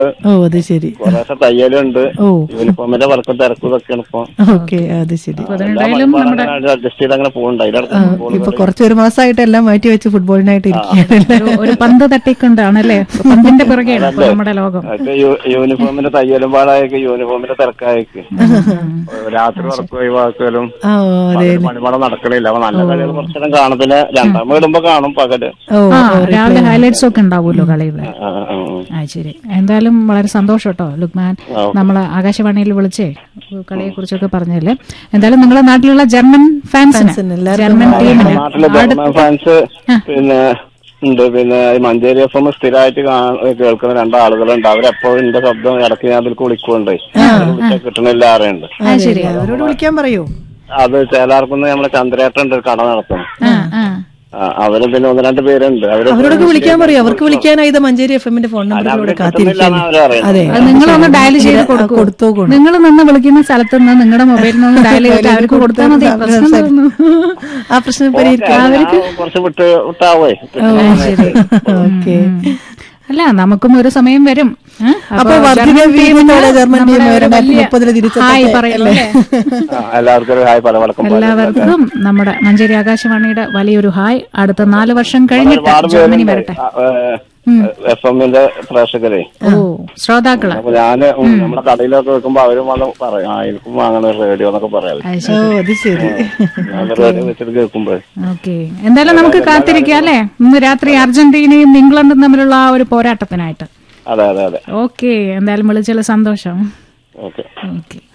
ഓ അത് ശരി കുറേശ്ശെ തയ്യലുണ്ട് ഓ യൂണിഫോമിന്റെ വർക്കും തിരക്കും ഇതൊക്കെയാണ് ഇപ്പൊ ഓക്കെ അത് ശരി അഡ്ജസ്റ്റ് ചെയ്ത് അങ്ങനെ പോകുന്നുണ്ട് അതിന്റെ ആ, അടുത്ത് ഇപ്പൊ കുറച്ച് ഒരു മാസമായിട്ട് എല്ലാം മാറ്റി വെച്ച് ഫുട്ബോളിനായിട്ട് ഇരിക്കുകയാണ് ഒരു- ഒരു പന്ത് തട്ടിക്കൊണ്ടാണല്ലേ പന്തിന്റെ പിറകെയാണ് ഇപ്പൊ നമ്മുടെ ലോകം അതൊക്കെ യൂ- യൂണിഫോമിന്റെ തയ്യലും പാടായേക്ക് യൂണിഫോമിന്റെ തിരക്കായേക്ക് രാത്രി ഉറക്കം ഒഴിവാക്കലും ആ ഓ, അതെ പകല് പണിപാടം നടക്കണില്ല അപ്പൊ നല്ല കളികൾ കുറച്ചേരം കാണും പിന്നെ രണ്ടാം ഇടുമ്പോ കാണും പകല് ഓ ആ രാവിലെ ഹൈലൈറ്റ്സ് ഒക്കെ ഉണ്ടാവുമല്ലോ കളിയുടെ ആ, ആ, ആ. ആ ശരി എന്തായാലും വളരെ സന്തോഷം കേട്ടോ ലുക്മാൻ നമ്മള് ആകാശവാണിയിൽ വിളിച്ചേ കളിയെ കുറിച്ചൊക്കെ പറഞ്ഞല്ലേ എന്തായാലും നിങ്ങളുടെ നാട്ടിലുള്ള ജർമ്മൻ ഫാൻസിന് ഫാൻസിന് എല്ലാവർക്കും ജർമ്മൻ ടീമിന് നാട്ടിലെ ജർമ്മൻ ഫാൻസ് പിന്നെ ഉണ്ട് പിന്നെ ഈ മഞ്ചേരി എഫ് എം സ്ഥിരമായിട്ട് കാ- കേൾക്കുന്ന രണ്ടാളുകളുണ്ട് അവരെപ്പോഴും എന്റെ ശബ്ദം ഇടയ്ക്ക് ഞാൻ അതിൽ കുളിക്കുന്നുണ്ട് വിളിച്ചാൽ കിട്ടണില്ല ആരെയുണ്ട് ആ ശരി അവരോട് വിളിക്കാൻ പറയൂ അത് ചേലാർക്കുന്ന് നമ്മളെ ചന്ദ്രേട്ടൻ ഉണ്ട് ഒരു കട നടത്തുന്നു ആ ആ ആ, അവരും പിന്നെ ഒന്ന് രണ്ട് പേരുണ്ട് അവര് അവരോടൊക്കെ വിളിക്കാൻ പറയൂ അവർക്ക് വിളിക്കാനായി ഇത് മഞ്ചേരി എഫ് എമ്മിന്റെ ഫോൺ നമ്പറിലൂടെ അവര് കാത്തിരിക്കുകയാണ് കിട്ടുന്നില്ലാന്ന് അവര് പറയുന്നത്. അതെ അത് നിങ്ങളൊന്ന് ഡയൽ ചെയ്ത് ആ, കൊടുക്കൂ കൊടുത്തോ കൊണ്ട്. നിങ്ങൾ നിന്ന് വിളിക്കുന്ന സ്ഥലത്ത് നിന്ന് നിങ്ങളുടെ മൊബൈലിൽ നിന്ന് ഡയൽ ചെയ്തിട്ട് അവർക്ക് കൊടുത്താൽ മതി പ്രശ്നം തീർന്നു. ആ പ്രശ്നം പരിഹരിക്കാം ഞാൻ കുറച്ച് വിട്ട് വിട്ടാവേ ഓക്കെ അല്ല നമുക്കും ഒരു സമയം വരും ഏ? അപ്പൊ വർദ്ധിത ജർമ്മൻ വീര്യത്തോടെ ടീമിന് ജർമ്മൻ ടീം നമ്മുടെ ഒരു രണ്ടായിരത്തി വലിയ മുപ്പതിന് തിരിച്ചെത്തട്ടെ, ഹായ് പറയല്ലോ അല്ലേ? അല്ലേ? ആ, എല്ലാവർക്കും ഒരു ഹായ് പലവടക്കം എല്ലാവർക്കും നമ്മുടെ മഞ്ചേരി ആകാശവാണിയുടെ വലിയൊരു ഹായ് അടുത്ത നാല് വർഷം കഴിഞ്ഞിട്ട് ഒരുപാട് ജർമ്മനി പേരുണ്ട് വരട്ടെ എഫ് എമ്മിന്റെ പ്രേക്ഷകരെ ഓ ശ്രോതാക്കള് അപ്പൊ ഞാന് ഉം, നമ്മുടെ കടയിലൊക്കെ വെക്കുമ്പോ അവരും വന്ന് പറയും ആ എനിക്കും വാങ്ങണ റേഡിയോ എന്നൊക്കെ പറയാം അത് ഓ ശരി അത് ശരി ഞാൻ റേഡിയോ വെച്ചിട്ട് കേൾക്കുമ്പോ ഓക്കെ എന്തായാലും നമുക്ക് കാത്തിരിക്കാം അല്ലേ ഇന്ന് രാത്രി അർജന്റീനയും ഇംഗ്ലണ്ടും തമ്മിലുള്ള ആ ഒരു പോരാട്ടത്തിനായിട്ട് അതെ അതെ അതെ ഓക്കെ എന്തായാലും വിളിച്ചുള്ള സന്തോഷം ഓക്കെ ഓക്കെ